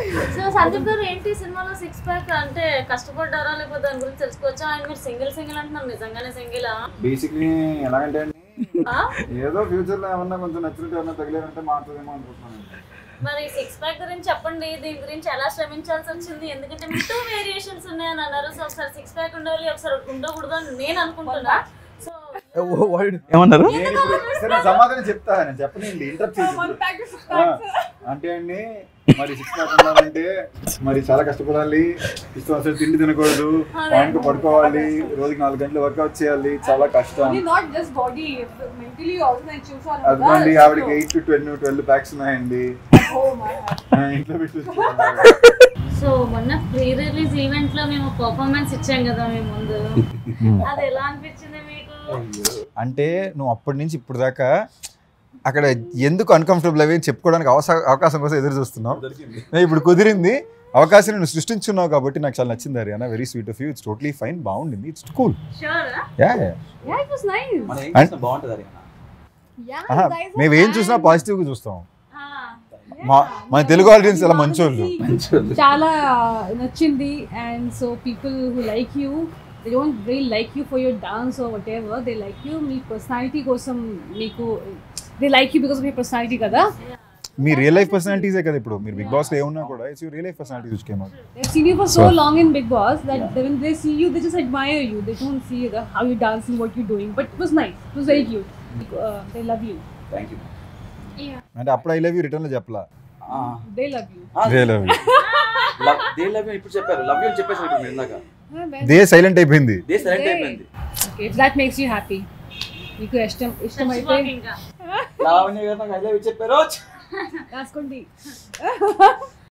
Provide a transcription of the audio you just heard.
So Sandeep గారు ఏంటి సినిమాలో సిక్స్ ప్యాక్ అంటే కష్టపడ్డారా లేకపోతే దాని గురించి తెలుసుకోవచ్చా ఆయన మీరు సింగిల్ సింగిల్ అంటున్నారు నిజంగానే సింగిలా బేసిక్లీ ఎలాగంటే అండి ఏదో ఫ్యూచర్ లో ఏమన్నా కొంచెం నచ్చినట్టు ఏమన్నా తగిలేదంటే మారుతుందేమో అనుకుంటున్నాను మరి సిక్స్ ప్యాక్ గురించి చెప్పండి దీని గురించి ఎలా శ్రమించాల్సి వచ్చింది ఎందుకంటే మీకు టూ వేరియేషన్స్ ఉన్నాయని అన్నారు సో ఒకసారి సిక్స్ ప్యాక్ ఉండాలి ఒకసారి ఉండకూడదు అని నేను అనుకుంటున్నా సో ఏమన్నారు నేను ఇప్పుడు సరే సమాధానం చెప్తా నేను చెప్పనండి ఇంటరప్ట్ చేసి ఆ, అంటే అండి మరి సిక్స్ ప్యాక్ ఉండాలంటే మరి చాలా కష్టపడాలి ఇష్టం అసలు తిండి తినకూడదు పాయింట్ పడుకోవాలి రోజుకి నాలుగు గంటలు వర్కౌట్ చేయాలి చాలా కష్టం Only not just body, mentally also నేను చూసాను అదిగోండి ఆవిడకి eight to twelve twelve packs ఉన్నాయండి Oh my God. ఆ, ఇంట్లో పెట్టి వచ్చి సో మొన్న ప్రీ రిలీజ్ ఈవెంట్ లో మేము పర్ఫార్మెన్స్ ఇచ్చాం కదా మేము ముందు అది ఎలా అనిపించింది మీకు అంటే నువ్వు అప్పటి నుంచి ఇప్పుడు దాకా అక్కడ ఎందుకు అన్కంఫర్టబుల్ అవి అని చెప్పుకోవడానికి అవస- అవకాశం కోసం ఎదురు చూస్తున్నావు నేను ఇప్పుడు కుదిరింది అవకాశం నువ్వు సృష్టించున్నావు కాబట్టి నాకు చాలా నచ్చింది Haryana very sweet of you it's totally fine బాగుండింది it's cool sure ya Yeah, it was nice. మనం ఏం And- చేసినా బాగుంటుంది హరియానా Yeah, ఆహా, guys are మేము ఏం fans. చూసినా పాజిటివ్గా చూస్తాం Yeah. మా మన తెలుగు ఆడియన్స్ చాలా మంచోళ్ళు చాలా నచ్చింది and so people who like you they don't real like you for your dance or whatever they like you మీ పర్సనాలిటీ కోసం మీకు they like you because of మీ పర్సనాలిటీ కదా మీ రియల్ లైఫ్ పర్సనాలిటీసే కదా ఇప్పుడు మీరు బిగ్ బాస్ లో ఏమున్నా కూడా it's real life personality which came out They've seen you for so So- long in Big Boss that when they see you, they just admire you. They don't see the, how you dance and what you're doing. But it was nice. It was very cute. Uh, they love you. Thank you అంటే అప్పుడు I love you return లో చెప్పలా They love you. They love you they love you ఇప్పుడు చెప్పారు love you అని చెప్పేసి ఇప్పుడు మీరు ఇందాక Ah, well, దే సైలెంట్ అయిపోయింది దే సెలెక్ట్ Hey. అయిపోయింది Okay, if that makes you happy. మీకు ఇష్టం ఇష్టమైతే ఇంకా లావణ్య గారు నాకు ఐ లవ్ యూ చెప్పారు రాసుకోండి